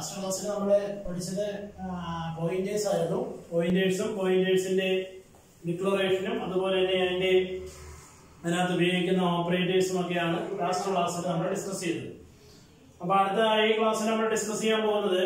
Last ക്ലാസ്സിൽ നമ്മൾ പഠിച്ചത് പോയിന്റേഴ്സ് ആയിരുന്നു പോയിന്റേഴ്സും പോയിന്റേഴ്സിന്റെ ഡിക്ലറേഷനും അതുപോലെ തന്നെ അതിന്റെ അതിനകത്ത് ഉപയോഗിക്കുന്ന ഓപ്പറേറ്റേഴ്സും ഒക്കെയാണ് ലാസ്റ്റ് ക്ലാസ്സിൽ നമ്മൾ ഡിസ്കസ് ചെയ്തത് അപ്പൊ അടുത്ത ഈ ക്ലാസ്സിൽ നമ്മൾ ഡിസ്കസ് ചെയ്യാൻ പോകുന്നത്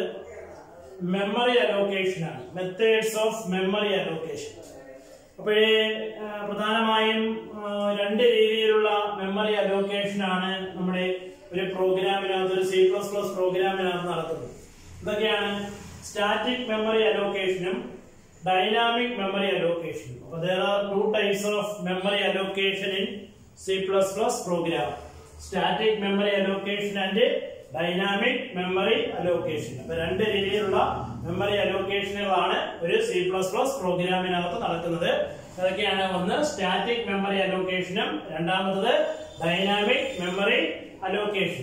മെമ്മറി അലോക്കേഷൻ ആണ് മെത്തേഡ്സ് ഓഫ് മെമ്മറി അലോക്കേഷൻ അപ്പോഴേ ആ, പ്രധാനമായും ആ, രണ്ട് രീതിയിലുള്ള മെമ്മറി അലോക്കേഷൻ ആണ് നമ്മുടെ ഒരു പ്രോഗ്രാമിനകത്ത് ഒരു സി പ്ലസ് പ്ലസ് പ്രോഗ്രാമിനകത്ത് നടക്കുന്നത് ഇതൊക്കെയാണ് സ്റ്റാറ്റിക് മെമ്മറി അലോക്കേഷനും ഡൈനാമിക് മെമ്മറി അലോക്കേഷനും അപ്പൊ there are two types of memory allocation in C++ program static memory allocation and dynamic memory allocation അപ്പൊ രണ്ട് രീതിയിലുള്ള മെമ്മറി അലോക്കേഷനുകളാണ് ഒരു സി പ്ലസ് പ്ലസ് പ്രോഗ്രാമിനകത്ത് നടക്കുന്നത് അതൊക്കെയാണ് ഒന്ന് സ്റ്റാറ്റിക് മെമ്മറി അലോക്കേഷനും രണ്ടാമത്തത് ഡൈനാമിക് മെമ്മറി അലോക്കേഷൻ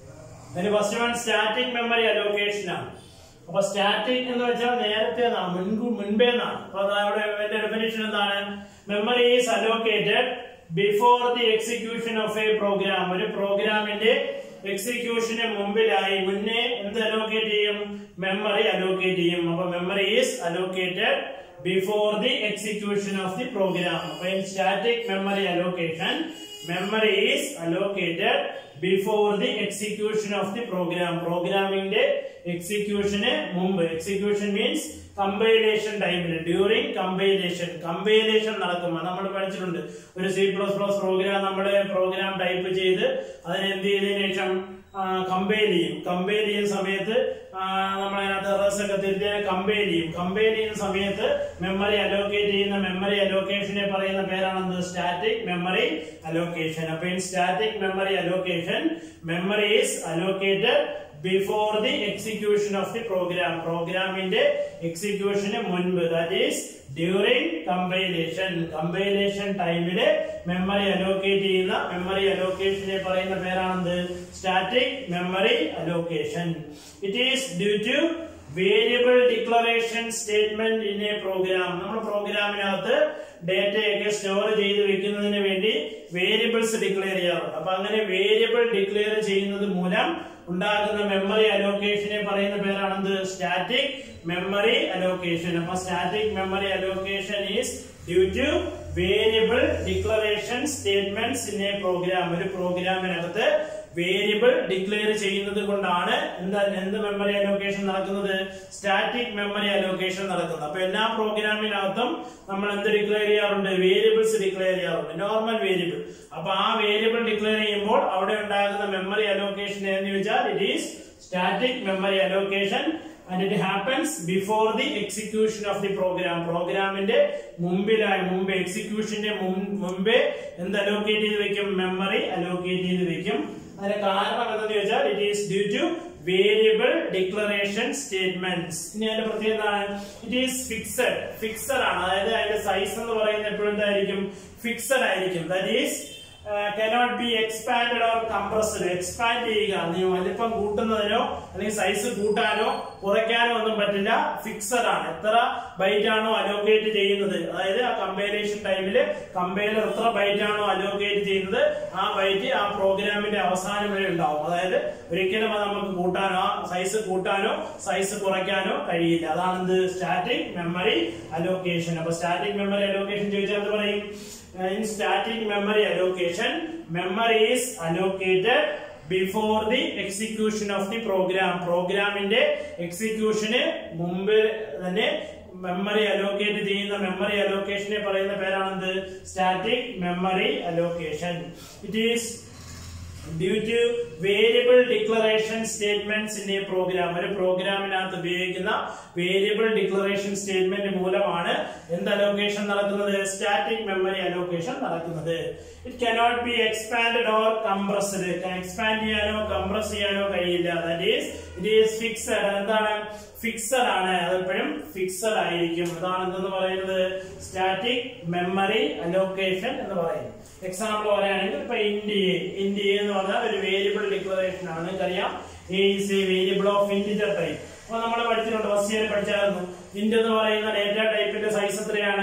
അതിന് first one static memory allocation ആണ് അപ്പൊ സ്റ്റാറ്റിക് എന്ന് വെച്ചാൽ നേരത്തെ എന്നാണ് മുൻകൂ മുൻപേ എന്നാണ് അപ്പൊ അതാ അവിടെ അതിന്റെ ഡെഫിനേഷൻ എന്താണ് memory is allocated before the execution of a program ഒരു പ്രോഗ്രാമിന്റെ എക്സിക്യൂഷന് മുമ്പിലായി മുന്നേ എന്ത് അലോക്കേറ്റ് ചെയ്യും മെമ്മറി അലോക്കേറ്റ് ചെയ്യും അപ്പൊ memory is allocated before the execution of the program അപ്പൊ in static memory allocation memory is allocated before the execution of the program പ്രോഗ്രാമിംഗിന്റെ എക്സിക്യൂഷന് മുമ്പ് എക്സിക്യൂഷൻ മീൻസ് കമ്പൈലേഷൻ ടൈമിൽ ഡ്യൂറിംഗ് കമ്പൈലേഷൻ കമ്പൈലേഷൻ നടക്കുമ്പോൾ നമ്മൾ പഠിച്ചിട്ടുണ്ട് ഒരു സി പ്ലസ് പ്ലസ് പ്രോഗ്രാം നമ്മുടെ പ്രോഗ്രാം ടൈപ്പ് ചെയ്ത് അതിന് എന്ത് ചെയ്തതിനു ശേഷം കമ്പൈൽ ചെയ്യും കമ്പൈൽ ചെയ്യുന്ന സമയത്ത് നമ്മൾ അതിനകത്ത് എറേഴ്സ് ഒക്കെ തിരിച്ച് കമ്പൈൽ ചെയ്യും കമ്പൈൽ ചെയ്യുന്ന സമയത്ത് മെമ്മറി അലോക്കേറ്റ് ചെയ്യുന്ന മെമ്മറി അലോക്കേഷനെ പറയുന്ന പേരാണെന്ത് സ്റ്റാറ്റിക് മെമ്മറി അലോക്കേഷൻ അപ്പൊ in static memory allocation memory is allocated before the execution of the program പ്രോഗ്രാമിന്റെ എക്സിക്യൂഷന് മുൻപ് that is during compilation compilation ടൈമില് മെമ്മറി അലോക്കേറ്റ് ചെയ്യുന്ന മെമ്മറി അലോക്കേഷനെ പറയുന്ന പേരാണെന്ത് static memory allocation it is due to variable declaration statement in a program നമ്മുടെ പ്രോഗ്രാമിനകത്ത് ഡേറ്റയൊക്കെ സ്റ്റോർ ചെയ്ത് വെക്കുന്നതിന് വേണ്ടി വേരിയബിൾസ് ഡിക്ലെയർ ചെയ്യാറുണ്ട് അപ്പൊ അങ്ങനെ വേരിയബിൾ ഡിക്ലെയർ ചെയ്യുന്നത് മൂലം ഉണ്ടാകുന്ന മെമ്മറി അലോക്കേഷനെ പറയുന്ന പേരാണെന്ത് സ്റ്റാറ്റിക് മെമ്മറി അലോക്കേഷൻ അപ്പൊ static memory allocation is due to variable declaration statements in a program ഒരു പ്രോഗ്രാമിനകത്ത് വേരിയബിൾ ഡിക്ലെയർ ചെയ്യുന്നത് കൊണ്ടാണ് എന്താ എന്ത് മെമ്മറി അലോക്കേഷൻ നടക്കുന്നത് സ്റ്റാറ്റിക് മെമ്മറി അലോക്കേഷൻ നടക്കുന്നത് അപ്പൊ എല്ലാ പ്രോഗ്രാമിനകത്തും നമ്മൾ എന്ത് ഡിക്ലെയർ ചെയ്യാറുണ്ട് വേരിയബിൾസ് ഡിക്ലെയർ ചെയ്യാറുണ്ട് നോർമൽ വേരിയബിൾ അപ്പൊ ആ വേരിയബിൾ ഡിക്ലെയർ ചെയ്യുമ്പോൾ അവിടെ ഉണ്ടാകുന്ന മെമ്മറി അലോക്കേഷൻ എന്ന് ചോദിച്ചാൽ it is static memory allocation and it happens before the execution of the program പ്രോഗ്രാമിന്റെ മുമ്പിലായി മുമ്പ് എക്സിക്യൂഷന്റെ മുമ്പേ എന്ത് അലോക്കേറ്റ് ചെയ്ത് വെക്കും മെമ്മറി അലോക്കേറ്റ് ചെയ്ത് വെക്കും അതിന് കാരണം എന്തെന്ന് ചോദിച്ചാൽ it is due to variable declaration statements ഇനി അതിന്റെ പ്രത്യേകത എന്താണ് ഇറ്റ് ഈസ് ഫിക്സഡ് ഫിക്സഡ് ആണ് അതായത് അതിന്റെ സൈസ് എന്ന് പറയുന്നത് എപ്പോഴും എന്തായിരിക്കും ഫിക്സഡ് ആയിരിക്കും that is cannot be expand or compressed expand ചെയ്യുക നീ വലിപ്പം കൂട്ടുന്നതിനോ അല്ലെങ്കിൽ സൈസ് കൂട്ടാനോ കുറയ്ക്കാനോ ഒന്നും പറ്റില്ല ഫിക്സഡ് ആണ് എത്ര ബൈറ്റ് ആണോ അലോക്കേറ്റ് ചെയ്യുന്നത് അതായത് ആ കമ്പൈലേഷൻ ടൈമില് കമ്പൈലർ എത്ര ബൈറ്റ് ആണോ അലോക്കേറ്റ് ചെയ്യുന്നത് ആ ബൈറ്റ് ആ പ്രോഗ്രാമിന്റെ അവസാനം വരെ ഉണ്ടാവും അതായത് ഒരിക്കലും അത് നമുക്ക് കൂട്ടാനോ ആ സൈസ് കൂട്ടാനോ സൈസ് കുറയ്ക്കാനോ കഴിയില്ല അതാണ് എന്ത് സ്റ്റാറ്റിക് മെമ്മറി അലോക്കേഷൻ അപ്പൊ സ്റ്റാറ്റിക് മെമ്മറി അലോക്കേഷൻ ചോദിച്ചാൽ എന്ത് പറയും in static memory allocation memory is allocated before the execution of the program പ്രോഗ്രാമിന്റെ എക്സിക്യൂഷന് മുമ്പ് തന്നെ മെമ്മറി അലോക്കേറ്റ് ചെയ്യുന്ന മെമ്മറി അലോക്കേഷനെ പറയുന്ന പേരാണെന്ത് static memory allocation it is due to variable declaration statements in a program ഒരു പ്രോഗ്രാമിനകത്ത് ഉപയോഗിക്കുന്ന വേരിയബിൾ ഡിക്ലറേഷൻ സ്റ്റേറ്റ്മെന്റ് മൂലമാണ് എന്ത് അലോക്കേഷൻ നടക്കുന്നത് സ്റ്റാറ്റിക് മെമ്മറി അലോക്കേഷൻ നടക്കുന്നത് it cannot be expand or compressed expand ചെയ്യാനോ കംപ്രസ് ചെയ്യാനോ കഴിയില്ല that is it is fixed എന്താണ് ഫിക്സഡ് ആണ് അതെപ്പോഴും ഫിക്സഡ് ആയിരിക്കും അതാണ് എന്തെന്ന് പറയുന്നത് സ്റ്റാറ്റിക് മെമ്മറി അലോക്കേഷൻ എന്ന് പറയുന്നത് എക്സാമ്പിൾ പറയുകയാണെങ്കിൽ ഇപ്പൊ ഇന്ത്യ ഇന്ത്യ എന്ന് പറഞ്ഞാൽ ഒരു വേരിയബിൾ ഡിക്ലറേഷൻ ആണ് നിങ്ങൾക്കറിയാം a is a variable of integer type അപ്പൊ നമ്മൾ പഠിച്ചിട്ടുണ്ട് ഫസ്റ്റ് ഇയർ പഠിച്ചായിരുന്നു ഇന്റ് എന്ന് പറയുന്ന ഡേറ്റ ടൈപ്പിന്റെ സൈസ് എത്രയാണ്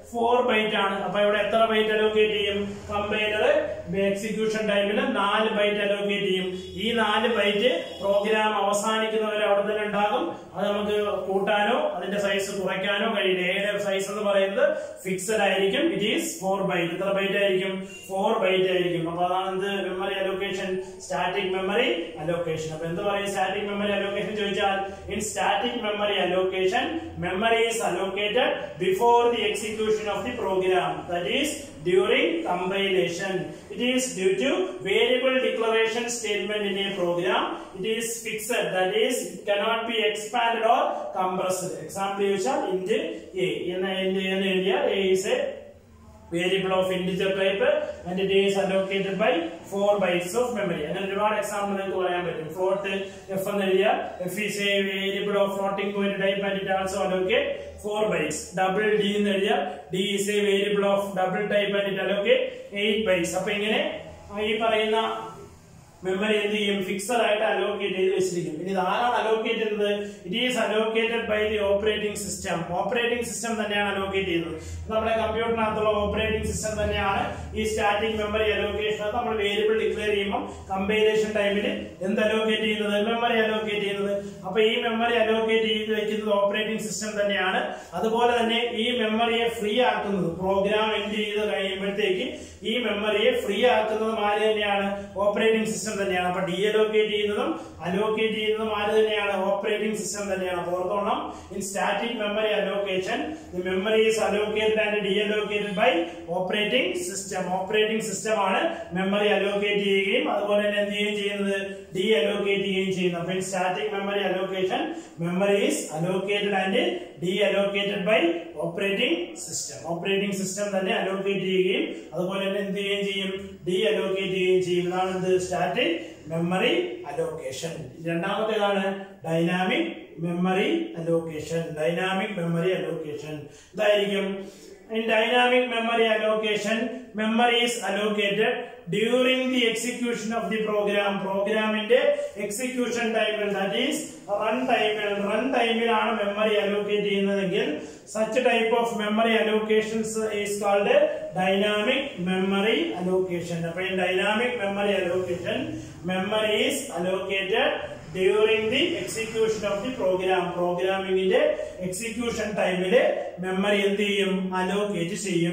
ഫോർ ബൈറ്റ് ആണ് അപ്പൊ ഇവിടെ എത്ര ബൈറ്റ് അലോക്കേറ്റ് ചെയ്യും കമ്പൈലർ എക്സിക്യൂഷൻ ടൈമിൽ നാല് ബൈറ്റ് അലോക്കേറ്റ് ചെയ്യും ഈ നാല് ബൈറ്റ് പ്രോഗ്രാം അവസാനിക്കുന്നവരെ അവിടെ തന്നെ ഉണ്ടാകും അത് നമുക്ക് കൂട്ടാനോ അതിന്റെ സൈസ് കുറയ്ക്കാനോ കഴിയില്ല ഏയുടെ സൈസ് എന്ന് പറയുന്നത് ഫിക്സഡ് ആയിരിക്കും ഇറ്റ് ഈസ് ഫോർ ബൈറ്റ് എത്ര ബൈറ്റ് ആയിരിക്കും ഫോർ ബൈറ്റ് ആയിരിക്കും അപ്പൊ അതാണ് എന്ത് memory allocation static memory allocation അപ്പൊ എന്ത് പറയും സ്റ്റാറ്റിക് മെമ്മറി അലോക്കേഷൻ ചോദിച്ചാൽ in static memory allocation memory is allocated before the execution of the program that is during compilation. It is due to variable declaration statement in a program. It is fixed. That is, it cannot be expanded or compressed. Example, you shall int a. In the area, a is a variable of integer type and it is allocated by 4 bytes of memory. അങ്ങനെ ഒരുപാട് example നിങ്ങൾക്ക് പറയാൻ പറ്റും float f എന്ന് എഴുതിയ f is a variable of floating point type and it also allocate four bytes double d എന്ന് എഴുതിയ d is a variable of double type and it allocate eight bytes അപ്പൊ ഇങ്ങനെ ഈ പറയുന്ന മെമ്മറി എന്ത് ചെയ്യും ഫിക്സഡ് ആയിട്ട് അലോക്കേറ്റ് ചെയ്ത് വെച്ചിരിക്കും ഇനി ഇത് ആരാണ് അലോക്കേറ്റ് ചെയ്യുന്നത് it is allocated by the operating system operating system തന്നെയാണ് അലോക്കേറ്റ് ചെയ്യുന്നത് നമ്മുടെ കമ്പ്യൂട്ടറിനകത്തുള്ള ഓപ്പറേറ്റിംഗ് സിസ്റ്റം തന്നെയാണ് ഈ സ്റ്റാറ്റിക് മെമ്മറി അലോക്കേഷൻ നമ്മൾ വേരിയബിൾ ഡിക്ലെയർ ചെയ്യുമ്പോൾ കമ്പൈലേഷൻ ടൈമിൽ എന്ത് അലോക്കേറ്റ് ചെയ്യുന്നത് മെമ്മറി അലോക്കേറ്റ് ചെയ്യുന്നത് അപ്പൊ ഈ മെമ്മറി അലോക്കേറ്റ് ചെയ്ത് വെക്കുന്നത് ഓപ്പറേറ്റിംഗ് സിസ്റ്റം തന്നെയാണ് അതുപോലെ തന്നെ ഈ മെമ്മറിയെ ഫ്രീ ആക്കുന്നത് പ്രോഗ്രാം എൻഡ് ചെയ്ത് കഴിയുമ്പോഴത്തേക്ക് ഈ മെമ്മറിയെ ഫ്രീ ആക്കുന്നതും ആര് തന്നെയാണ് ഓപ്പറേറ്റിംഗ് സിസ്റ്റം തന്നെയാണ് അപ്പൊ ഡി അലോക്കേറ്റ് ചെയ്യുന്നതും അലോക്കേറ്റ് ചെയ്യുന്നതും ആര് തന്നെയാണ് ഓപ്പറേറ്റിംഗ് സിസ്റ്റം തന്നെയാണ് അപ്പൊ ഓർത്തോണം in static memory allocation the memory is allocated and deallocated by operating system operating system ആണ് മെമ്മറി അലോക്കേറ്റ് ചെയ്യുകയും അതുപോലെ തന്നെ എന്ത് ചെയ്യുകയും ചെയ്യുന്നത് ഡി അലോക്കേറ്റ് ചെയ്യുകയും ചെയ്യുന്നത് അപ്പൊ in static memory allocation memory is allocated and deallocated by operating system operating system തന്നെ അലോക്കേറ്റ് ചെയ്യുകയും അതുപോലെ തന്നെ എന്ത് ചെയ്യുകയും ചെയ്യും ഡി അലോക്കേറ്റ് ചെയ്യുകയും ചെയ്യും ഇതാണ് എന്ത് സ്റ്റാറ്റിക് മെമ്മറി അലോക്കേഷൻ രണ്ടാമത്തേതാണ് dynamic memory allocation dynamic memory allocation ഇതായിരിക്കും In dynamic memory allocation, memory is allocated during the execution of the program. പ്രോഗ്രാമിന്റെ എക്സിക്യൂഷൻ ടൈമിൽ ദാറ്റ് ഈസ് റൺ ടൈമിൽ റൺ ടൈമിലാണ് മെമ്മറി അലോക്കേറ്റ് ചെയ്യുന്നതെങ്കിൽ such type of memory allocations is called dynamic memory allocation അപ്പൊ ഈ dynamic memory allocation memory is allocated during the execution of the program പ്രോഗ്രാമിംഗിന്റെ execution ടൈമില് memory എന്ത് ചെയ്യും അലോക്കേറ്റ് ചെയ്യും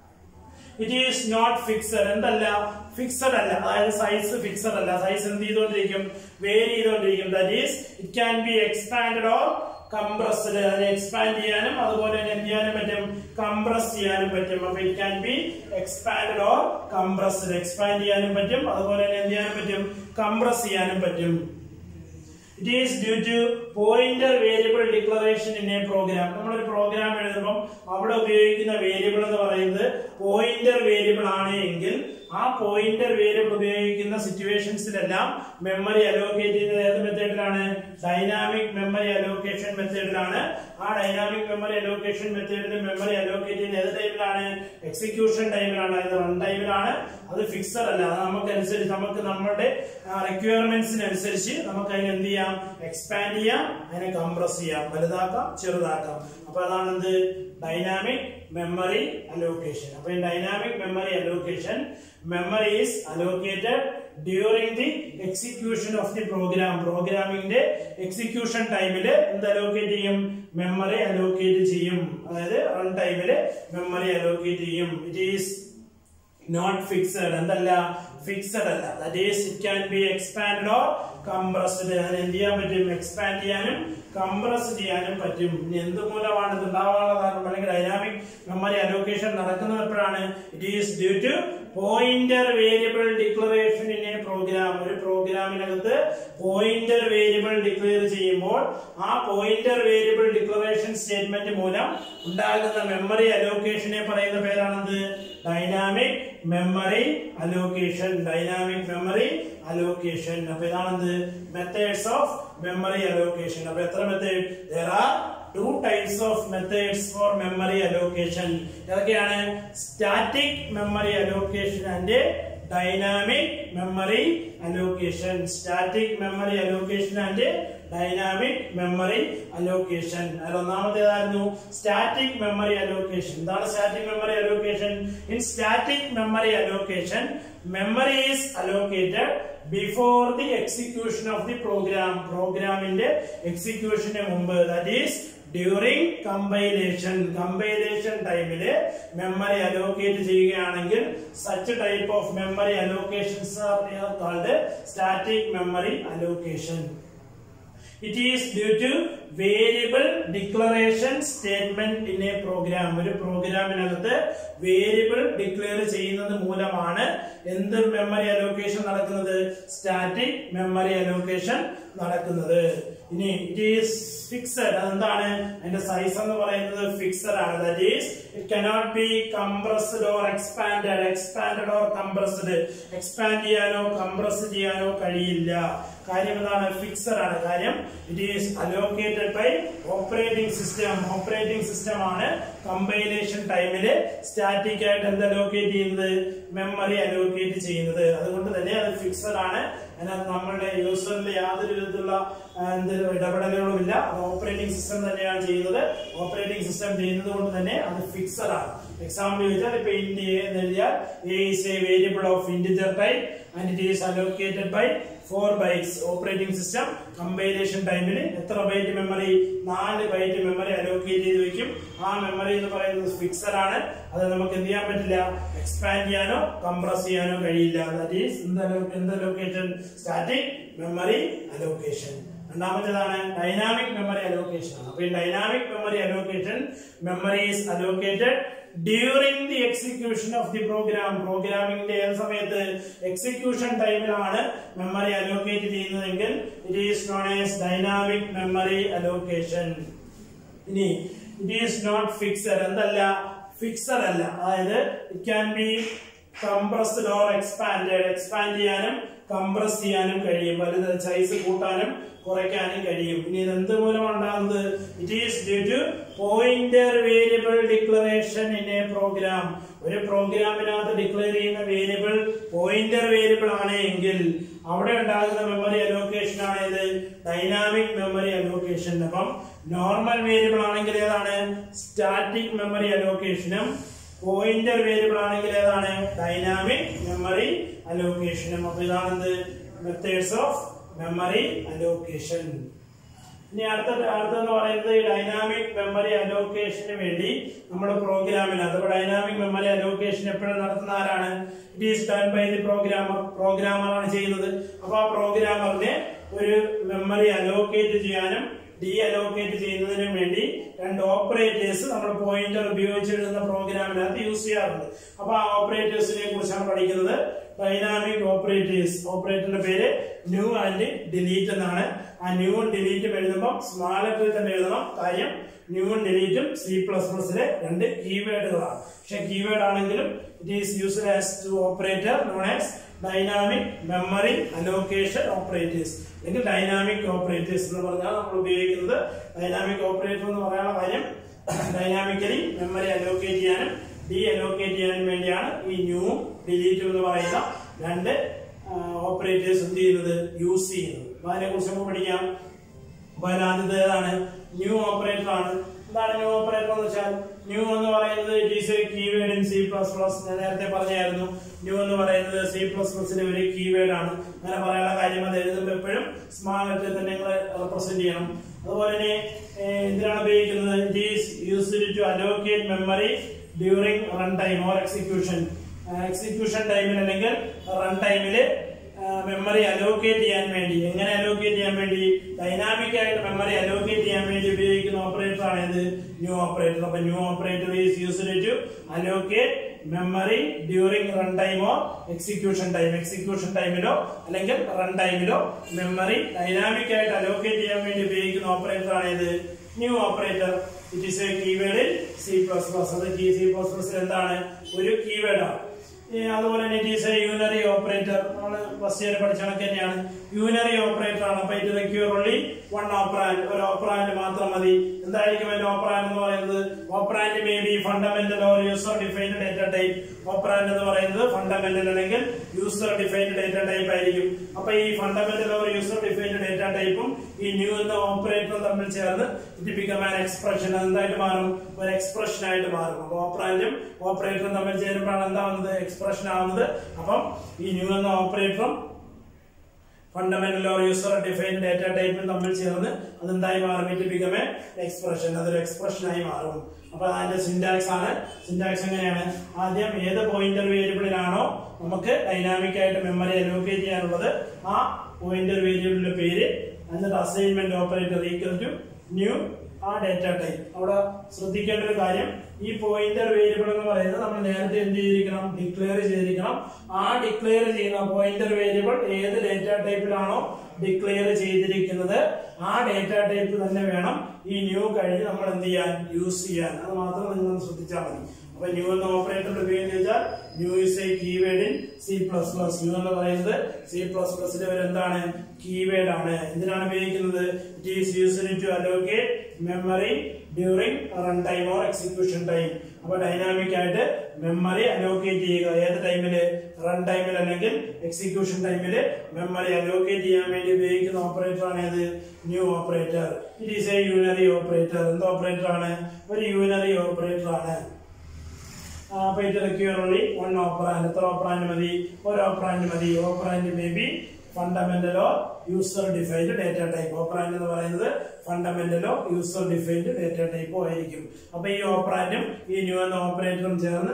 ഇറ്റ് ഈസ് നോട്ട് ഫിക്സഡ് എന്തല്ല fixed അല്ല അതായത് സൈസ് ഫിക്സഡ് അല്ല സൈസ് എന്ത് ചെയ്തുകൊണ്ടിരിക്കും വേരി ചെയ്തുകൊണ്ടിരിക്കും that is it can be expand or compressed അതിനെ എക്സ്പാൻഡ് ചെയ്യാനും അതുപോലെ തന്നെ എന്ത് ചെയ്യാനും പറ്റും കംപ്രസ് ചെയ്യാനും പറ്റും അപ്പൊ it can be expand or compressed expand ചെയ്യാനും പറ്റും അതുപോലെ തന്നെ എന്ത് ചെയ്യാനും പറ്റും കംപ്രസ് ചെയ്യാനും പറ്റും it is due to pointer variable declaration in a program നമ്മളൊരു പ്രോഗ്രാം എഴുതുമ്പോൾ അവിടെ ഉപയോഗിക്കുന്ന വേരിയബിൾ എന്ന് പറയുന്നത് പോയിന്റർ വേരിയബിൾ ആണ് എങ്കിൽ ആ പോയിന്റർ വേരിയബിൾ ഉപയോഗിക്കുന്ന സിറ്റുവേഷൻസിലെല്ലാം മെമ്മറി അലോക്കേറ്റ് ചെയ്യുന്നത് ഏത് മെത്തേഡിലാണ് ഡൈനാമിക് മെമ്മറി അലോക്കേഷൻ മെത്തേഡിലാണ് ആ ഡൈനാമിക് മെമ്മറി അലോക്കേഷൻ മെത്തേഡിൽ മെമ്മറി അലോക്കേറ്റ് ചെയ്യുന്നത് ഏത് ടൈമിലാണ് എക്സിക്യൂഷൻ ടൈമിലാണ് അതായത് റൺ ടൈമിലാണ് അത് ഫിക്സഡ് അല്ല അത് നമുക്ക് അനുസരിച്ച് നമുക്ക് നമ്മുടെ റിക്വയർമെന്റ്സിനനുസരിച്ച് നമുക്ക് അതിന് എന്ത് ചെയ്യാം എക്സ്പാൻഡ് ചെയ്യാം അതിനെ കംപ്രസ് ചെയ്യാം വലുതാക്കാം ചെറുതാക്കാം അപ്പൊ അതാണ് എന്ത് ഡൈനാമിക് മെമ്മറി അലോക്കേഷൻ അപ്പൊ ഈ dynamic memory allocation memory is allocated during the execution of the program പ്രോഗ്രാമിംഗിന്റെ എക്സിക്യൂഷൻ ടൈമില് എന്ത് അലോക്കേറ്റ് ചെയ്യും മെമ്മറി അലോക്കേറ്റ് ചെയ്യും അതായത് റൺ ടൈമില് മെമ്മറി അലോക്കേറ്റ് ചെയ്യും ഇറ്റ് ഈസ് നോട്ട് ഫിക്സഡ് എന്തല്ല ഫിക്സഡ് അല്ല that is it can be expand or compressed അതിന് എന്ത് ചെയ്യാൻ പറ്റും എക്സ്പാൻഡ് ചെയ്യാനും കംപ്രസ് ചെയ്യാനും പറ്റും ഇനി എന്ത് മൂലമാണ് ഇത് ഉണ്ടാവാനുള്ള കാരണം അല്ലെങ്കിൽ ഡൈനാമിക് മെമ്മറി അലോക്കേഷൻ നടക്കുന്നത് എപ്പോഴാണ് it is due to pointer variable declaration in a program ഒരു പ്രോഗ്രാമിനകത്ത് പോയിന്റർ വേരിയബിൾ ഡിക്ലെയർ ചെയ്യുമ്പോൾ ആ പോയിന്റർ വേരിയബിൾ ഡിക്ലറേഷൻ സ്റ്റേറ്റ്മെന്റ് മൂലം ഉണ്ടാകുന്ന മെമ്മറി അലോക്കേഷനെ പറയുന്ന പേരാണെന്ത് dynamic memory allocation dynamic memory allocation അപ്പൊ ഇതാണെന്ത് മെത്തേഡ്സ് ഓഫ് മെമ്മറി അലോക്കേഷൻ അപ്പൊ എത്ര method there are two types of methods for memory allocation ഏതൊക്കെയാണ് static memory allocation and dynamic memory allocation static memory allocation and dynamic memory allocation അതിൽ ഒന്നാമത്തേതായിരുന്നു static memory allocation എന്താണ് static memory allocation in static memory allocation memory is allocated before the execution of the program പ്രോഗ്രാമിന്റെ എക്സിക്യൂഷന് മുമ്പ് that is during compilation compilation ടൈമില് memory allocate ചെയ്യുകയാണെങ്കിൽ such type of memory allocations are called static memory allocation it is due to variable declaration statement in a program ഒരു പ്രോഗ്രാമിനകത്ത് variable declare ചെയ്യുന്നത് മൂലമാണ് എന്ത് മെമ്മറി അലോക്കേഷൻ നടക്കുന്നത് static memory allocation നടക്കുന്നത് ഇനി ഇറ്റ് ഈസ് ഫിക്സഡ് അതെന്താണ് അതിന്റെ സൈസ് എന്ന് പറയുന്നത് ഫിക്സഡ് ആണ് that is it cannot be compressed or expanded expanded or compressed expand ചെയ്യാനോ കംപ്രസ് ചെയ്യാനോ കഴിയില്ല കാര്യം എന്താണ് ഫിക്സഡ് ആണ് കാര്യം it is allocated by operating system operating system ആണ് കമ്പൈലേഷൻ ടൈമില് സ്റ്റാറ്റിക് ആയിട്ട് എന്ത് അലോക്കേറ്റ് ചെയ്യുന്നത് മെമ്മറി അലോക്കേറ്റ് ചെയ്യുന്നത് അതുകൊണ്ട് തന്നെ അത് ഫിക്സഡ് ആണ് അതിനകത്ത് നമ്മളുടെ യൂസറിൽ യാതൊരു വിധത്തിലുള്ള ആ, എന്ത് ഇടപെടലുകളും ഇല്ല അത് ഓപ്പറേറ്റിംഗ് സിസ്റ്റം തന്നെയാണ് ചെയ്യുന്നത് ഓപ്പറേറ്റിംഗ് സിസ്റ്റം ചെയ്യുന്നത് കൊണ്ട് തന്നെ അത് ഫിക്സഡ് ആണ് എക്സാമ്പിൾ ചോദിച്ചാൽ ഇപ്പൊ ഇന്ത്യ എന്ന് എഴുതിയാൽ a is a variable of integer type and it is allocated by four bytes operating system compilation ടൈമിൽ എത്ര ബൈറ്റ് മെമ്മറി നാല് ബൈറ്റ് മെമ്മറി അലോക്കേറ്റ് ചെയ്ത് വെക്കും ആ മെമ്മറി എന്ന് പറയുന്നത് ഫിക്സഡ് ആണ് അത് നമുക്ക് എന്ത് ചെയ്യാൻ പറ്റില്ല എക്സ്പാൻഡ് ചെയ്യാനോ കംപ്രസ് ചെയ്യാനോ കഴിയില്ല ദാറ്റ് ഈസ് എന്ത് അലോക്കേഷൻ സ്റ്റാറ്റിക് മെമ്മറി അലോക്കേഷൻ രണ്ടാമത്തേതാണ് ഡൈനാമിക് മെമ്മറി അലോക്കേഷൻ ആണ് അപ്പൊ ഈ dynamic memory allocation memory is allocated during the execution of the program പ്രോഗ്രാമിംഗിന്റെ ഏത് സമയത്ത് എക്സിക്യൂഷൻ ടൈമിലാണ് മെമ്മറി അലോക്കേറ്റ് ചെയ്യുന്നതെങ്കിൽ it is known as dynamic memory allocation ഇനി ഇറ്റ് ഈസ് നോട്ട് ഫിക്സഡ് എന്തല്ല ഫിക്സഡ് അല്ല അതായത് it can be compressed or expanded expand ചെയ്യാനും കംപ്രസ് ചെയ്യാനും കഴിയും വലുത് സൈസ് കൂട്ടാനും കുറയ്ക്കാനും കഴിയും ഇനി ഇത് എന്ത് മൂലമാണ് ഉണ്ടാകുന്നത് it is due to pointer variable declaration in a program ഒരു പ്രോഗ്രാമിനകത്ത് ഡിക്ലെയർ ചെയ്യുന്ന വേരിയബിൾ പോയിന്റർ വേരിയബിൾ ആണ് എങ്കിൽ അവിടെ ഉണ്ടാകുന്ന മെമ്മറി അലോക്കേഷൻ ആണ് ഇത് ഡൈനാമിക് മെമ്മറി അലോക്കേഷൻ അപ്പം നോർമൽ വേരിയബിൾ ആണെങ്കിൽ ഏതാണ് സ്റ്റാറ്റിക് മെമ്മറി അലോക്കേഷനും പോയിന്റർ വേരിയബിൾ ആണെങ്കിൽ ഏതാണ് ഡൈനാമിക് മെമ്മറി അലോക്കേഷനും അപ്പൊ ഇതാണെന്ത് മെത്തേഡ്സ് ഓഫ് മെമ്മറി അലോക്കേഷൻ ഇനി അടുത്ത അടുത്തെന്ന് പറയുന്നത് ഈ ഡൈനാമിക് മെമ്മറി അലോക്കേഷന് വേണ്ടി നമ്മുടെ പ്രോഗ്രാമിനകത്ത് അപ്പൊ ഡൈനാമിക് മെമ്മറി അലോക്കേഷൻ എപ്പോഴും നടത്തുന്ന ആരാണ് it is done by the programmer പ്രോഗ്രാമറാണ് ചെയ്യുന്നത് അപ്പൊ ആ പ്രോഗ്രാമറിന് ഒരു മെമ്മറി അലോക്കേറ്റ് ചെയ്യാനും ഡി അലോക്കേറ്റ് ചെയ്യുന്നതിനും വേണ്ടി രണ്ട് ഓപ്പറേറ്റേഴ്സ് നമ്മൾ പോയിന്റർ ഉപയോഗിച്ചെഴുതുന്ന പ്രോഗ്രാമിനകത്ത് യൂസ് ചെയ്യാറുണ്ട് അപ്പൊ ആ ഓപ്പറേറ്റേഴ്സിനെ കുറിച്ചാണ് പഠിക്കുന്നത് ഡൈനാമിക് ഓപ്പറേറ്റേഴ്സ് ഓപ്പറേറ്ററിന്റെ പേര് ന്യൂ ആൻഡ് ഡിലീറ്റ് എന്നാണ് ആ ന്യൂവും ഡിലീറ്റും എഴുതുമ്പോൾ സ്മാൾ ലെറ്ററിൽ തന്നെ എഴുതണം കാര്യം ന്യൂവും ഡിലീറ്റും സി പ്ലസ് പ്ലസിലെ രണ്ട് കീവേഡുകളാണ് പക്ഷെ കീവേഡ് ആണെങ്കിലും it is used as to operator known as dynamic memory allocation operators അല്ലെങ്കിൽ ഡൈനാമിക് ഓപ്പറേറ്റേഴ്സ് എന്ന് പറഞ്ഞാൽ നമ്മൾ ഉപയോഗിക്കുന്നത് ഡൈനാമിക് ഓപ്പറേറ്റർ എന്ന് പറയാനുള്ള കാര്യം ഡൈനാമിക്കലി മെമ്മറി അലോക്കേറ്റ് ചെയ്യാനും ഡി അലോക്കേറ്റ് ചെയ്യാനും വേണ്ടിയാണ് ഈ ന്യൂവും ഡിലീറ്റും എന്ന് പറയുന്ന രണ്ട് ഓപ്പറേറ്റേഴ്സ് എന്ത് ചെയ്യുന്നത് യൂസ് ചെയ്യുന്നത് അപ്പൊ അതിനെ കുറിച്ച് നമുക്ക് പഠിക്കാം അപ്പൊ അതിനകത്ത് ഏതാണ് ന്യൂ ഓപ്പറേറ്റർ ആണ് എന്താണ് ന്യൂ ഓപ്പറേറ്റർ എന്ന് വെച്ചാൽ ന്യൂ എന്ന് പറയുന്നത് it is a keyword in C plus plus ഞാൻ നേരത്തെ പറഞ്ഞായിരുന്നു ന്യൂ എന്ന് പറയുന്നത് സി പ്ലസ് പ്ലസിലെ ഒരു കീവേഡ് ആണ് അങ്ങനെ പറയാനുള്ള കാര്യം അത് എഴുതുമ്പോൾ എപ്പോഴും സ്മാൾ ലെറ്ററിൽ തന്നെ നിങ്ങൾ റെപ്രസെന്റ് ചെയ്യണം അതുപോലെ തന്നെ ഏഹ്, എന്തിനാണ് ഉപയോഗിക്കുന്നത് it is used to allocate memory during run time or execution execution ടൈമിൽ അല്ലെങ്കിൽ റൺ ടൈമില് മെമ്മറി അലോക്കേറ്റ് ചെയ്യാൻ വേണ്ടി എങ്ങനെ അലോക്കേറ്റ് ചെയ്യാൻ വേണ്ടി ഡൈനാമിക് ആയിട്ട് മെമ്മറി അലോക്കേറ്റ് ചെയ്യാൻ വേണ്ടി ഉപയോഗിക്കുന്ന ഓപ്പറേറ്റർ ആണ് ഇത് ന്യൂ ഓപ്പറേറ്റർ അപ്പൊ new operator is used to allocate memory during run ടൈമോ എക്സിക്യൂഷൻ ടൈം എക്സിക്യൂഷൻ ടൈമിലോ അല്ലെങ്കിൽ റൺ ടൈമിലോ മെമ്മറി ഡൈനാമിക് ആയിട്ട് അലോക്കേറ്റ് ചെയ്യാൻ വേണ്ടി ഉപയോഗിക്കുന്ന ഓപ്പറേറ്റർ ആണ് ഇത് new operator it is a keyword C plus plus അത് സി പ്ലസ് പ്ലസ് എന്താണ് ഒരു കീവേഡ് ആണ് ഈ അതുപോലെ തന്നെ it is a unary operator നമ്മൾ ഫസ്റ്റ് ഇയർ പഠിച്ച കണക്ക് തന്നെയാണ് യൂണറി ഓപ്പറേറ്റർ ആണ് അപ്പൊ it require only one operand ഒരു ഓപ്പറാൻഡ് മാത്രം മതി എന്തായിരിക്കും അതിന്റെ ഓപ്പറാൻഡ് എന്ന് പറയുന്നത് operand may be fundamental or user defined data type operand എന്ന് പറയുന്നത് ഫണ്ടമെന്റൽ അല്ലെങ്കിൽ യൂസർ ഡിഫൈൻഡ് ഡേറ്റ ടൈപ്പ് ആയിരിക്കും അപ്പൊ ഈ fundamental or user defined data ടൈപ്പും ഈ ന്യൂ എന്ന ഓപ്പറേറ്ററും തമ്മിൽ ചേർന്ന് ഇറ്റ് ബിക്കം ആൻ എക്സ്പ്രഷൻ എന്തായിട്ട് മാറും ഒരു എക്സ്പ്രഷൻ ആയിട്ട് മാറും അപ്പൊ ഓപ്പറാൻഡും ഓപ്പറേറ്ററും തമ്മിൽ ചേരുമ്പോഴാണ് എന്താവുന്നത് എക്സ്പ്രഷൻ ആവുന്നത് അപ്പം ഈ ന്യൂ എന്ന ഓപ്പറേറ്ററും fundamental or user defined data ടൈപ്പും തമ്മിൽ ചേർന്ന് അതെന്തായി മാറും ഇറ്റ് ബിക്കം എ എക്സ്പ്രഷൻ അതൊരു എക്സ്പ്രഷൻ ആയി മാറും അപ്പൊ അതിന്റെ സിന്റാക്സ് ആണ് സിന്റാക്സ് എങ്ങനെയാണ് ആദ്യം ഏത് പോയിന്റർ വേരിയബിളിലാണോ നമുക്ക് ഡൈനാമിക് ആയിട്ട് മെമ്മറി അലോക്കേറ്റ് ചെയ്യാനുള്ളത് ആ പോയിന്റർ വേരിയബിളിന്റെ പേര് എന്നിട്ട് assignment operator equal to new ആ ഡേറ്റ ടൈപ്പ് അവിടെ ശ്രദ്ധിക്കേണ്ട ഒരു കാര്യം ഈ പോയിന്റർ വേരിയബിൾ എന്ന് പറയുന്നത് നമ്മൾ നേരത്തെ എന്ത് ചെയ്തിരിക്കണം ഡിക്ലെയർ ചെയ്തിരിക്കണം ആ ഡിക്ലെയർ ചെയ്യുന്ന പോയിന്റർ വേരിയബിൾ ഏത് ഡേറ്റ ടൈപ്പിലാണോ ഡിക്ലെയർ ചെയ്തിരിക്കുന്നത് ആ ഡേറ്റ ടൈപ്പ് തന്നെ വേണം ഈ ന്യൂ കഴിഞ്ഞ് നമ്മൾ എന്ത് ചെയ്യാൻ യൂസ് ചെയ്യാൻ അത് മാത്രം നിങ്ങൾ ശ്രദ്ധിച്ചാൽ മതി അപ്പൊ ന്യൂ എന്ന ഓപ്പറേറ്റർ ഉപയോഗിച്ച് വെച്ചാൽ new is a keyword in C plus plus new എന്ന് പറയുന്നത് സി പ്ലസ് പ്ലസിലെ ഒരു എന്താണ് കീവേഡ് ആണ് എന്തിനാണ് ഉപയോഗിക്കുന്നത് it is used to allocate memory during run time or execution time അപ്പൊ ഡൈനാമിക് ആയിട്ട് മെമ്മറി അലോക്കേറ്റ് ചെയ്യുക ഏത് ടൈമില് റൺ ടൈമിൽ അല്ലെങ്കിൽ എക്സിക്യൂഷൻ ടൈമില് മെമ്മറി അലോക്കേറ്റ് ചെയ്യാൻ വേണ്ടി ഉപയോഗിക്കുന്ന ഓപ്പറേറ്റർ ആണ് ഏത് new operator it is a unary operator എന്ത് ഓപ്പറേറ്റർ ആണ് ഒരു യൂണറി ഓപ്പറേറ്റർ ആണ് അപ്പൊ ഇത് റിക്വയർ ഓൺലി വൺ ഓപ്പറാൻഡ് എത്ര ഓപ്പറാൻഡ് മതി ഒരു ഓപ്പറാൻഡ് മതി ഓപ്പറാൻഡ് മേ ബി ഫണ്ടമെന്റലോ user defined data type operand എന്ന് പറയുന്നത് ഫണ്ടമെന്റലോ യൂസർ ഡിഫൈൻഡ് ഡേറ്റ ടൈപ്പോ ആയിരിക്കും അപ്പൊ ഈ ഓപ്പറാൻഡും ഈ ന്യൂ എന്ന ഓപ്പറേറ്ററും ചേർന്ന്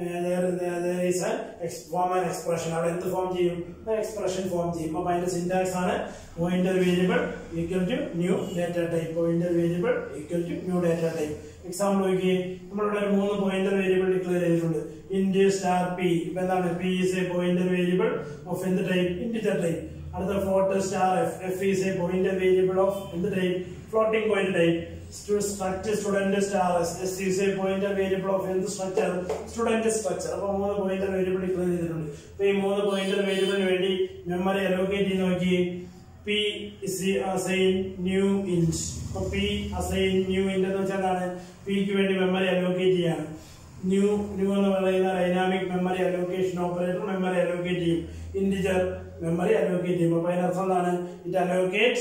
ഫോം ആൻഡ് എക്സ്പ്രഷൻ അവിടെ എന്ത് ഫോം ചെയ്യും എക്സ്പ്രഷൻ ഫോം ചെയ്യും അപ്പൊ അതിന്റെ സിന്റാക്സ് ആണ് pointer variable equal to new data type pointer variable equal to new data type example നോക്കി നമ്മളിവിടെ ഒരു മൂന്ന് പോയിന്റർ വേരിയബിൾ ഡിക്ലെയർ ചെയ്തിട്ടുണ്ട് ഇൻഡ് സ്റ്റാർ പി ഇപ്പൊ എന്താണ് P is a pointer variable of എന്ത് ടൈപ്പ് ഇന്റിജർ ടൈപ്പ് അടുത്ത float star F F is a pointer variable of എന്ത് type floating point type structure student star S S is a pointer variable of എന്ത് structure student structure അപ്പൊ മൂന്ന് pointer variable declare ചെയ്തിട്ടുണ്ട് അപ്പൊ ഈ മൂന്ന് pointer വേരിയബിളിന് വേണ്ടി മെമ്മറി അലോക്കേറ്റ് ചെയ്ത് നോക്കി P is assign new int അപ്പൊ പി അസൈൻ ന്യൂ ഇൻറ്റ് എന്ന് വെച്ചാൽ എന്താണ് പിക്ക് വേണ്ടി മെമ്മറി അലോക്കേറ്റ് ചെയ്യാണ് ന്യൂ ന്യൂ എന്ന് പറയുന്ന dynamic memory allocation operator memory allocate ചെയ്യും ഇന്റിജർ മെമ്മറി അലോക്കേറ്റ് ചെയ്യും അപ്പൊ അതിനർത്ഥം എന്താണ് it allocate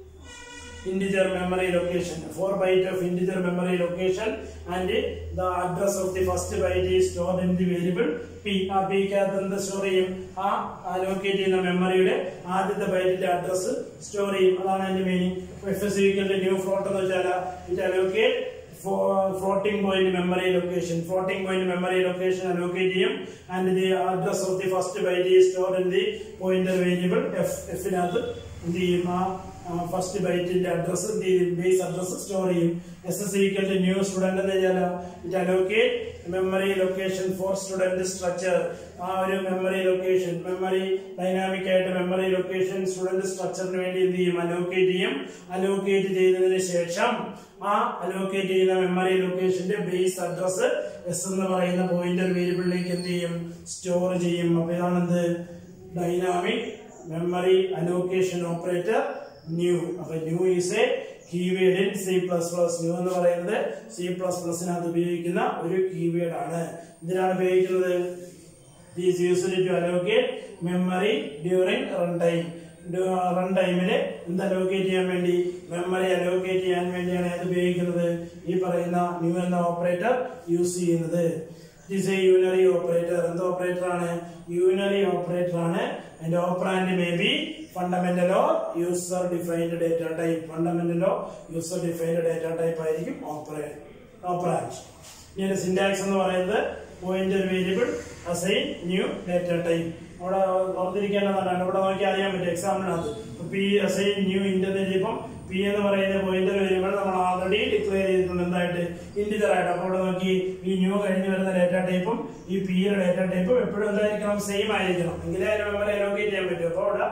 integer memory location 4 byte of integer memory location and the address of the first byte is stored in the variable p ആ p ക്കകത്ത് എന്ത് store ചെയ്യും ആ അലോക്കേറ്റ് ചെയ്യുന്ന മെമ്മറിയുടെ ആദ്യത്തെ ബൈറ്റിന്റെ അഡ്രസ് സ്റ്റോർ ചെയ്യും അതാണ് അതിന്റെ മീനിങ് എഫ് എസ് ഈക്വലിന്റെ ന്യൂ ഫ്ലോട്ട് എന്ന് വെച്ചാൽ it allocate floating point memory location floating point memory location allocate ചെയ്യും and the address of the first byte is stored in the pointer variable f f നകത്ത് എന്ത് ചെയ്യും ആ first ബൈറ്റിന്റെ address എന്ത് ചെയ്യും ബേസ് അഡ്രസ് സ്റ്റോർ ചെയ്യും S S equal to new student എന്ന് വെച്ചാൽ it allocate memory location for student structure ആ ഒരു മെമ്മറി ലൊക്കേഷൻ മെമ്മറി ഡൈനാമിക് ആയിട്ട് മെമ്മറി ലൊക്കേഷൻ സ്റ്റുഡന്റ് സ്ട്രക്ചറിന് വേണ്ടി എന്ത് ചെയ്യും അലോക്കേറ്റ് ചെയ്യും അലോക്കേറ്റ് ചെയ്തതിന് ശേഷം ആ അലോക്കേറ്റ് ചെയ്യുന്ന മെമ്മറി ലൊക്കേഷന്റെ ബേസ് അഡ്രസ് എസ് എന്ന് പറയുന്ന പോയിന്റർ വേരിയബിളിലേക്ക് എന്ത് ചെയ്യും സ്റ്റോർ ചെയ്യും അപ്പൊ ഇതാണ് എന്ത് dynamic memory allocation operator new അപ്പൊ new is a keyword in C plus plus new എന്ന് പറയുന്നത് സി പ്ലസ് പ്ലസിനകത്ത് ഉപയോഗിക്കുന്ന ഒരു കീവേഡ് ആണ് ഇതിനാണ് ഉപയോഗിക്കുന്നത് is used to allocate memory during run time run ടൈമില് എന്ത് അലോക്കേറ്റ് ചെയ്യാൻ വേണ്ടി മെമ്മറി അലോക്കേറ്റ് ചെയ്യാൻ വേണ്ടിയാണ് ഇത് ഉപയോഗിക്കുന്നത് ഈ പറയുന്ന ന്യൂ എന്ന ഓപ്പറേറ്റർ യൂസ് ചെയ്യുന്നത് ഇസ് എ യൂണറി ഓപ്പറേറ്റർ എന്ത് ഓപ്പറേറ്റർ ആണ് യൂണറി ഓപ്പറേറ്റർ ആണ് അതിന്റെ ഓപ്പറാൻഡ് മേ ബി ഫണ്ടമെന്റലോ യൂസർ ഡിഫൈൻഡ് ഡേറ്റ ടൈപ്പ് ഫണ്ടമെന്റലോ യൂസർ ഡിഫൈൻഡ് ഡേറ്റ ടൈപ്പ് ആയിരിക്കും ഓപ്പറാൻഡ് ഇനി സിന്റാക്സ് എന്ന് പറയുന്നത് pointer variable assign new data type അവിടെ ഓർത്തിരിക്കേണ്ടതാണ് ഇവിടെ നോക്കി അറിയാൻ പറ്റും എക്സാമ്പിളിനകത്ത് പി അസൈൻ ന്യൂ ഇന്റർനെറ്റ് ഇപ്പം പി എന്ന് പറയുന്ന പോയിന്റർ വേരിയബിൾ നമ്മൾ ഓൾറെഡി ഡിക്ലെയർ ചെയ്തിട്ടുണ്ട് എന്തായിട്ട് ഇന്റിജർ ആയിട്ട് അപ്പോൾ ഇവിടെ നോക്കി ഈ ന്യൂ കഴിഞ്ഞ് വരുന്ന ഡേറ്റ ടൈപ്പും ഈ പി യുടെ ഡേറ്റ ടൈപ്പും എപ്പോഴും എന്തായിരിക്കണം സെയിം ആയിരിക്കണം എങ്കിലേ അതിന് മെമ്മറി അലോക്കേറ്റ് ചെയ്യാൻ പറ്റും അപ്പോൾ ഇവിടെ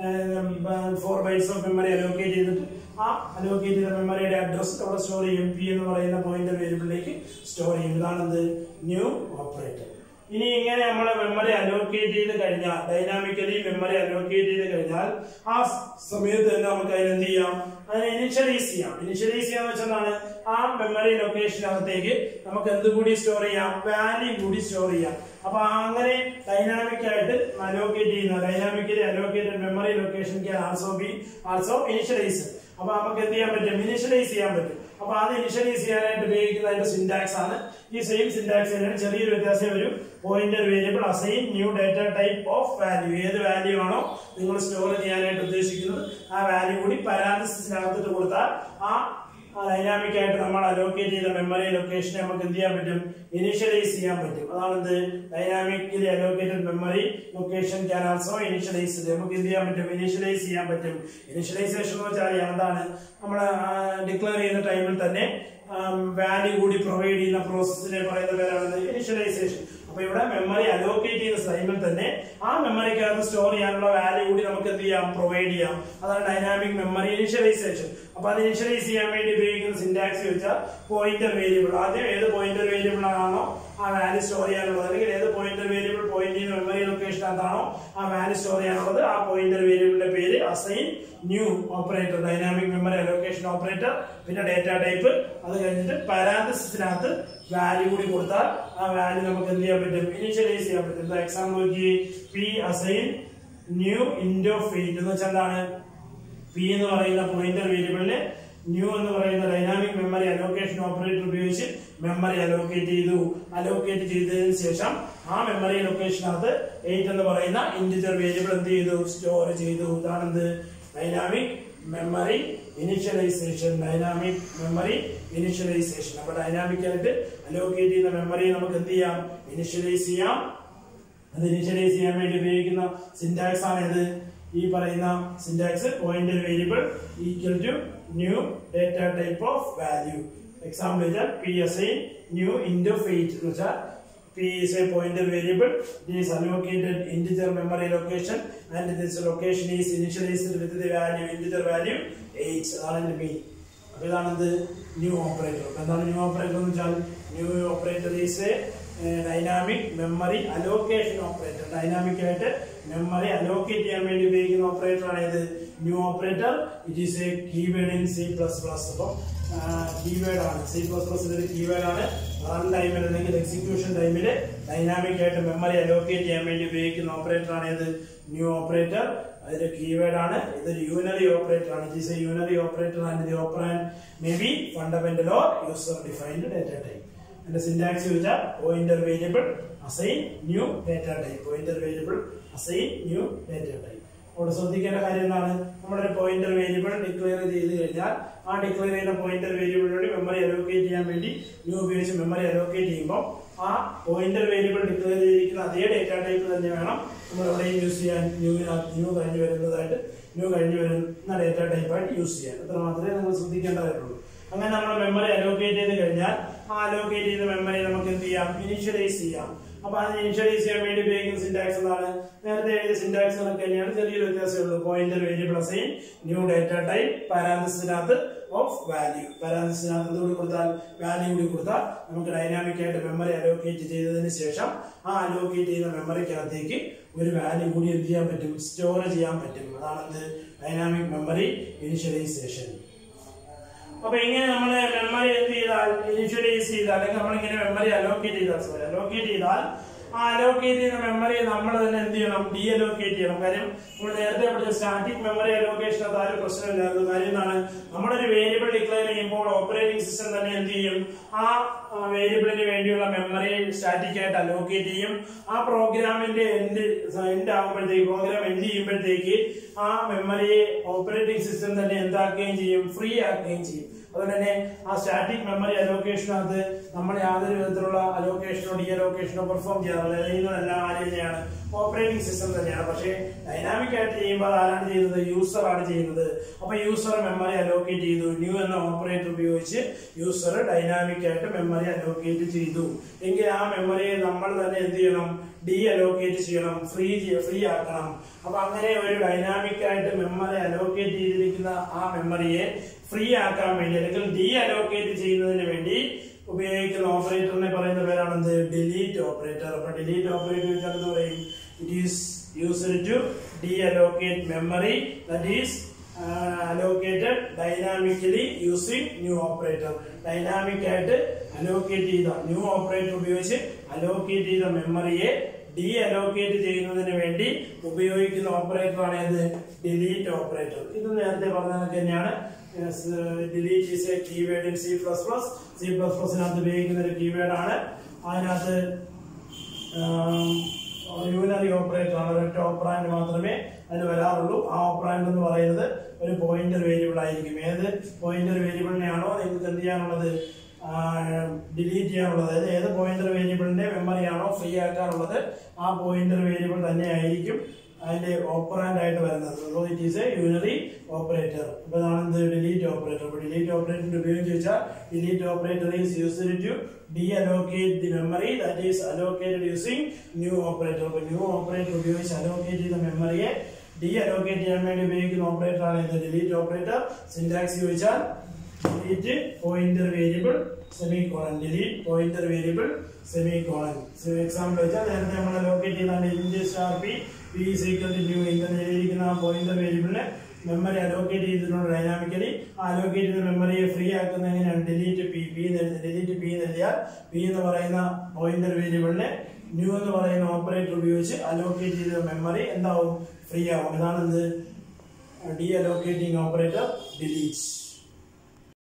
four bytes of memory allocate ചെയ്തിട്ട് ആ അലോക്കേറ്റ് ചെയ്ത മെമ്മറിയുടെ അഡ്രസ് അവിടെ സ്റ്റോർ ചെയ്യും പി എന്ന് പറയുന്ന പോയിന്റർ വേരിയബിളിലേക്ക് സ്റ്റോർ ചെയ്യും ഇതാണെന്ത് ന്യൂ ഓപ്പറേറ്റർ ഇനി ഇങ്ങനെ നമ്മൾ മെമ്മറി അലോക്കേറ്റ് ചെയ്ത് കഴിഞ്ഞാൽ ഡൈനാമിക്കലി മെമ്മറി അലോക്കേറ്റ് ചെയ്ത് കഴിഞ്ഞാൽ ആ സമയത്ത് തന്നെ നമുക്ക് അതിന് എന്ത് ചെയ്യാം അതിനെ ഇനിഷ്യലൈസ് ചെയ്യാം ഇനിഷ്യലൈസ് ചെയ്യാന്ന് വെച്ചാൽ ആ മെമ്മറി ലൊക്കേഷനകത്തേക്ക് നമുക്ക് എന്ത് കൂടി സ്റ്റോർ ചെയ്യാം വാല്യൂ കൂടി സ്റ്റോർ ചെയ്യാം അപ്പൊ അങ്ങനെ ഡൈനാമിക് ആയിട്ട് അലോക്കേറ്റ് ചെയ്യുന്ന dynamically allocated memory location can also be also initialise അപ്പൊ നമുക്ക് എന്ത് ചെയ്യാൻ പറ്റും ഇനിഷ്യലൈസ് ചെയ്യാൻ പറ്റും അപ്പൊ അത് ഇനിഷ്യലൈസ് ചെയ്യാനായിട്ട് ഉപയോഗിക്കുന്ന അതിന്റെ സിന്റാക്സ് ആണ് ഈ സെയിം സിന്റാക്സ് തന്നെയാണ് ചെറിയൊരു വ്യത്യാസം വരും pointer variable assign new data type of value ഏത് വാല്യൂ ആണോ നിങ്ങൾ സ്റ്റോർ ചെയ്യാനായിട്ട് ഉദ്ദേശിക്കുന്നത് ആ വാല്യൂ കൂടി പരാതിസിനകത്തിട്ട് കൊടുത്താൽ ആ ഡൈനാമിക് ആയിട്ട് നമ്മൾ അലോക്കേറ്റ് ചെയ്ത മെമ്മറി ലൊക്കേഷനെ നമുക്ക് എന്ത് ചെയ്യാൻ പറ്റും ഇനിഷ്യലൈസ് ചെയ്യാൻ പറ്റും അതാണ് എന്ത് dynamically allocated memory location can also initialise നമുക്ക് എന്ത് ചെയ്യാൻ പറ്റും ഇനിഷ്യലൈസ് ചെയ്യാൻ പറ്റും ഇനിഷ്യലൈസേഷൻ എന്ന് വെച്ചാൽ എന്താണ് നമ്മൾ ഡിക്ലെയർ ചെയ്യുന്ന ടൈമിൽ തന്നെ വാല്യൂ കൂടി പ്രൊവൈഡ് ചെയ്യുന്ന പ്രോസസ്സിനെ പറയുന്ന പേരാണ് ഇനിഷ്യലൈസേഷൻ അപ്പൊ ഇവിടെ മെമ്മറി അലോക്കേറ്റ് ചെയ്യുന്ന ടൈമിൽ തന്നെ ആ മെമ്മറിക്കകത്ത് സ്റ്റോർ ചെയ്യാനുള്ള വാല്യൂ കൂടി നമുക്ക് എന്ത് ചെയ്യാം പ്രൊവൈഡ് ചെയ്യാം അതാണ് ഡൈനാമിക് മെമ്മറി ഇനിഷ്യലൈസേഷൻ അപ്പൊ അത് ഇനിഷ്യലൈസ് ചെയ്യാൻ വേണ്ടി ഉപയോഗിക്കുന്ന സിന്റാക്സ് വെച്ചാൽ പോയിന്റർ വേരിയബിൾ ആദ്യം ഏത് പോയിന്റർ വേരിയബിൾ ആണോ ആ വാല്യൂ സ്റ്റോർ ചെയ്യാനുള്ളത് അല്ലെങ്കിൽ ഏത് പോയിന്റർ വേരിയബിൾ പോയിന്റ് ചെയ്യുന്ന മെമ്മറി ലൊക്കേഷൻ എന്താണോ ആ വാല്യൂ സ്റ്റോർ ചെയ്യാനുള്ളത് ആ പോയിന്റർ വേരിയബിളിന്റെ പേര് assign new operator dynamic memory allocation operator പിന്നെ ഡേറ്റ ടൈപ്പ് അത് കഴിഞ്ഞിട്ട് പാരാന്തസിനകത്ത് വാല്യൂ കൂടി കൊടുത്താൽ ആ വാല്യൂ നമുക്ക് എന്ത് ചെയ്യാൻ പറ്റും ഇനിഷ്യലൈസ് ചെയ്യാൻ പറ്റും എക്സാമ്പിൾ നോക്കി പി അസൈൻ ന്യൂ ഇൻഡോ ഫീറ്റ് എന്ന് വെച്ചാൽ എന്താണ് പി എന്ന് പറയുന്ന പോയിന്റർ വേരിയബിളിന് ന്യൂ എന്ന് പറയുന്ന ഡൈനാമിക് മെമ്മറി അലോക്കേഷൻ ഓപ്പറേറ്റർ ഉപയോഗിച്ച് മെമ്മറി അലോക്കേറ്റ് ചെയ്തു അലോക്കേറ്റ് ചെയ്തതിനു ശേഷം ആ മെമ്മറി ലൊക്കേഷനകത്ത് എയ്റ്റ് എന്ന് പറയുന്ന ഇന്റിജർ വേരിയബിൾ എന്ത് ചെയ്തു സ്റ്റോർ ചെയ്തു ഇതാണെന്ത് dynamic memory initialization dynamic memory initialization അപ്പൊ ഡൈനാമിക് ആയിട്ട് അലോക്കേറ്റ് ചെയ്യുന്ന മെമ്മറി നമുക്ക് എന്ത് ചെയ്യാം ഇനിഷ്യലൈസ് ചെയ്യാം അത് ഇനിഷ്യലൈസ് ചെയ്യാൻ വേണ്ടി ഉപയോഗിക്കുന്ന സിന്റാക്സ് ആണ് ഇത് ഈ പറയുന്ന syntax pointer variable equal to new data type of value example വെച്ചാൽ പി എസ് ഐ ന്യൂ ഇൻഡോ ഫെയ്റ്റ് എന്ന് വെച്ചാൽ p is a pointer variable it is allocated integer memory location and this location is initialized with the value integer value 8 അതാണ് ഇതിന്റെ meaning അപ്പൊ ഇതാണ് എന്ത് ന്യൂ ഓപ്പറേറ്റർ എന്താണ് ന്യൂ ഓപ്പറേറ്റർ എന്ന് വെച്ചാൽ new operator is a dynamic memory allocation operator dynamic ആയിട്ട് memory allocate ചെയ്യാൻ വേണ്ടി ഉപയോഗിക്കുന്ന ഓപ്പറേറ്റർ ആണ് ഇത് new operator it is a keyword in C plus plus അപ്പം കീവേഡ് ആണ് സി പ്ലസ് പ്ലസിന്റെ ഒരു കീവേഡ് ആണ് റൺ ടൈമിൽ അല്ലെങ്കിൽ എക്സിക്യൂഷൻ ടൈമിൽ ഡൈനാമിക് ആയിട്ട് മെമ്മറി അലോക്കേറ്റ് ചെയ്യാൻ വേണ്ടി ഉപയോഗിക്കുന്ന ഓപ്പറേറ്റർ ആണ് ഇത് ന്യൂ ഓപ്പറേറ്റർ അതിന്റെ കീവേഡ് ആണ് ഇതൊരു യൂണറി ഓപ്പറേറ്റർ ആണ് it is a unary operator and the operand may be fundamental or user defined data type അതിന്റെ സിന്റാക്സ് വെച്ചാൽ pointer variable assign new data type pointer variable assign new data type അവിടെ ശ്രദ്ധിക്കേണ്ട കാര്യം എന്താണ് നമ്മളൊരു pointer variable declare ചെയ്ത് കഴിഞ്ഞാൽ ആ ഡിക്ലെയർ ചെയ്യുന്ന പോയിന്റർ വേരിയബിളിനോട് മെമ്മറി അലോക്കേറ്റ് ചെയ്യാൻ വേണ്ടി ന്യൂ ഉപയോഗിച്ച് മെമ്മറി അലോക്കേറ്റ് ചെയ്യുമ്പോൾ ആ പോയിന്റർ വേരിയബിൾ ഡിക്ലെയർ ചെയ്തിരിക്കുന്ന അതേ ഡേറ്റ ടൈപ്പ് തന്നെ വേണം നമ്മൾ എവിടെയും യൂസ് ചെയ്യാൻ ന്യൂ ന്യൂ കഴിഞ്ഞു വരുന്നതായിട്ട് ന്യൂ കഴിഞ്ഞു വരുന്ന ഡേറ്റ ടൈപ്പായിട്ട് യൂസ് ചെയ്യാൻ അത്ര മാത്രമേ നമ്മൾ ശ്രദ്ധിക്കേണ്ടതായിട്ടുള്ളൂ അങ്ങനെ നമ്മൾ മെമ്മറി അലോക്കേറ്റ് ചെയ്ത് കഴിഞ്ഞാൽ ആ അലോക്കേറ്റ് ചെയ്ത മെമ്മറി നമുക്ക് എന്ത് ചെയ്യാം ഇനിഷ്യലൈസ് ചെയ്യാം അപ്പൊ അത് ഇനിഷ്യലൈസ് ചെയ്യാൻ വേണ്ടി ഉപയോഗിക്കുന്ന സിന്റാക്സ് എന്താണ് നേരത്തെ എഴുതിയ സിന്റാക്സ് കണക്ക് തന്നെയാണ് ചെറിയൊരു വ്യത്യാസമേ ഉള്ളൂ pointer variable assign new data type പാരാന്തസിനകത്ത് ഓഫ് വാല്യൂ പാരാന്തസിനകത്ത് എന്തുകൂടി കൊടുത്താൽ വാല്യൂ കൂടി കൊടുത്താൽ നമുക്ക് ഡൈനാമിക് ആയിട്ട് മെമ്മറി അലോക്കേറ്റ് ചെയ്തതിന് ശേഷം ആ അലോക്കേറ്റ് ചെയ്യുന്ന മെമ്മറിക്കകത്തേക്ക് ഒരു വാല്യൂ കൂടി എന്ത് ചെയ്യാൻ പറ്റും സ്റ്റോർ ചെയ്യാൻ പറ്റും അതാണ് എന്ത് ഡൈനാമിക് മെമ്മറി ഇനിഷ്യലൈസേഷൻ അപ്പൊ ഇങ്ങനെ നമ്മൾ മെമ്മറി എന്ത് ചെയ്താൽ ഇനിഷ്യലൈസ് ചെയ്താൽ അല്ലെങ്കിൽ നമ്മൾ ഇങ്ങനെ മെമ്മറി അലോക്കേറ്റ് ചെയ്താൽ സോറി അലോക്കേറ്റ് ചെയ്താൽ ആ അലോക്കേറ്റ് ചെയ്യുന്ന മെമ്മറി നമ്മൾ തന്നെ എന്ത് ചെയ്യണം ഡി അലോക്കേറ്റ് ചെയ്യണം കാര്യം നമ്മൾ നേരത്തെ പഠിച്ച സ്റ്റാറ്റിക് മെമ്മറി അലോക്കേഷൻ അത് ആരും പ്രശ്നമില്ലായിരുന്നു കാര്യം എന്താണ് നമ്മളൊരു വേരിയബിൾ ഡിക്ലെയർ ചെയ്യുമ്പോൾ ഓപ്പറേറ്റിംഗ് സിസ്റ്റം തന്നെ എന്ത് ചെയ്യും ആ വേരിയബിളിന് വേണ്ടിയുള്ള മെമ്മറി സ്റ്റാറ്റിക് ആയിട്ട് അലോക്കേറ്റ് ചെയ്യും ആ പ്രോഗ്രാമിന്റെ എൻഡ് എൻഡ് ആകുമ്പോഴത്തേക്ക് പ്രോഗ്രാം എൻഡ് ചെയ്യുമ്പോഴത്തേക്ക് ആ മെമ്മറിയെ ഓപ്പറേറ്റിംഗ് സിസ്റ്റം തന്നെ എന്താക്കുകയും ചെയ്യും ഫ്രീ ആക്കുകയും ചെയ്യും അതുകൊണ്ട് തന്നെ ആ സ്റ്റാറ്റിക് മെമ്മറി അലോക്കേഷനകത്ത് നമ്മൾ യാതൊരു വിധത്തിലുള്ള അലോക്കേഷനോ ഡി അലോക്കേഷനോ പെർഫോം ചെയ്യാറില്ല ചെയ്യുന്നതെല്ലാം ആര് തന്നെയാണ് ഓപ്പറേറ്റിംഗ് സിസ്റ്റം തന്നെയാണ് പക്ഷേ ഡൈനാമിക് ആയിട്ട് ചെയ്യുമ്പോൾ അത് ആരാണ് ചെയ്യുന്നത് യൂസർ ആണ് ചെയ്യുന്നത് അപ്പൊ യൂസർ മെമ്മറി അലോക്കേറ്റ് ചെയ്തു ന്യൂ എന്ന ഓപ്പറേറ്റർ ഉപയോഗിച്ച് യൂസർ ഡൈനാമിക് ആയിട്ട് മെമ്മറി അലോക്കേറ്റ് ചെയ്തു എങ്കിൽ ആ മെമ്മറിയെ നമ്മൾ തന്നെ എന്ത് ചെയ്യണം ഡി അലോക്കേറ്റ് ചെയ്യണം ഫ്രീ ഫ്രീ ആക്കണം അപ്പൊ അങ്ങനെ ഒരു ഡൈനാമിക് ആയിട്ട് മെമ്മറി അലോക്കേറ്റ് ചെയ്തിരിക്കുന്ന ആ മെമ്മറിയെ ഫ്രീ ആക്കാൻ വേണ്ടി അല്ലെങ്കിൽ ഡി അലോക്കേറ്റ് ചെയ്യുന്നതിന് വേണ്ടി ഉപയോഗിക്കുന്ന ഓപ്പറേറ്ററിനെ പറയുന്ന പേരാണ് എന്ത് ഡിലീറ്റ് ഓപ്പറേറ്റർ അപ്പൊ ഡിലീറ്റ് ഓപ്പറേറ്റർ വെച്ചാൽ എന്ത് പറയും it is used to deallocate memory that is allocated dynamically using new operator dynamic ആയിട്ട് അലോക്കേറ്റ് ചെയ്ത ന്യൂ ഓപ്പറേറ്റർ ഉപയോഗിച്ച് അലോക്കേറ്റ് ചെയ്ത മെമ്മറിയെ ഡി അലോക്കേറ്റ് ചെയ്യുന്നതിന് വേണ്ടി ഉപയോഗിക്കുന്ന ഓപ്പറേറ്റർ ആണ് ഏത് ഡിലീറ്റ് ഓപ്പറേറ്റർ ഇത് നേരത്തെ പറഞ്ഞതൊക്കെ തന്നെയാണ് delete is a keyword in C plus plus C plus പ്ലസിനകത്ത് ഉപയോഗിക്കുന്ന ഒരു കീവേഡ് ആണ് അതിനകത്ത് യൂനറി ഓപ്പറേറ്റർ ആണ് ഒരൊറ്റ ഓപ്പറാൻഡ് മാത്രമേ അതിന് വരാറുള്ളൂ ആ ഓപ്പറാൻഡ് എന്ന് പറയുന്നത് ഒരു പോയിന്റർ വേരിയബിൾ ആയിരിക്കും ഏത് പോയിന്റർ വേരിയബിളിനെയാണോ നിങ്ങൾക്ക് എന്ത് ചെയ്യാനുള്ളത് ഡിലീറ്റ് ചെയ്യാനുള്ളത് അതായത് ഏത് പോയിന്റർ വേരിയബിളിന്റെ മെമ്മറിയാണോ ഫ്രീ ആക്കാനുള്ളത് ആ പോയിന്റർ വേരിയബിൾ തന്നെ ആയിരിക്കും അതിന്റെ ഓപ്പറാൻഡ് ആയിട്ട് വരുന്നത് so it is a unary operator ഇപ്പൊ ഇതാണ് എന്ത് ഡിലീറ്റ് ഓപ്പറേറ്റർ അപ്പൊ ഡിലീറ്റ് ഓപ്പറേറ്ററിന്റെ ഉപയോഗം ചോദിച്ചാൽ delete operator is used to deallocate the memory that is allocated using new operator അപ്പൊ ന്യൂ ഓപ്പറേറ്റർ ഉപയോഗിച്ച് അലോക്കേറ്റ് ചെയ്ത മെമ്മറിയെ ഡി അലോക്കേറ്റ് ചെയ്യാൻ വേണ്ടി ഉപയോഗിക്കുന്ന ഓപ്പറേറ്റർ ആണ് ഇത് ഡിലീറ്റ് ഓപ്പറേറ്റർ സിന്റാക്സ് ചോദിച്ചാൽ delete pointer variable semicolon delete pointer variable semicolon example വെച്ചാൽ നേരത്തെ നമ്മൾ ലൊക്കേറ്റ് ചെയ്താണ് int star P P is equal to new ഇങ്ങനെ എഴുതിയിരിക്കുന്ന ആ പോയിന്റർ വേരിയബിളിനെ മെമ്മറി അലോക്കേറ്റ് ചെയ്തിട്ടുണ്ട് ഡൈനാമിക്കലി ആ അലോക്കേറ്റ് ചെയ്ത മെമ്മറിയെ ഫ്രീ ആക്കുന്ന എങ്ങനെയാണ് delete P P delete P എന്ന് എഴുതിയാൽ പി എന്ന് പറയുന്ന പോയിന്റർ വേരിയബിളിനെ ന്യൂ എന്ന് പറയുന്ന ഓപ്പറേറ്റർ ഉപയോഗിച്ച് അലോക്കേറ്റ് ചെയ്ത മെമ്മറി എന്താവും ഫ്രീ ആവും ഇതാണ് എന്ത് ഡി അലോക്കേറ്റിംഗ് ഓപ്പറേറ്റർ ഡിലീറ്റ്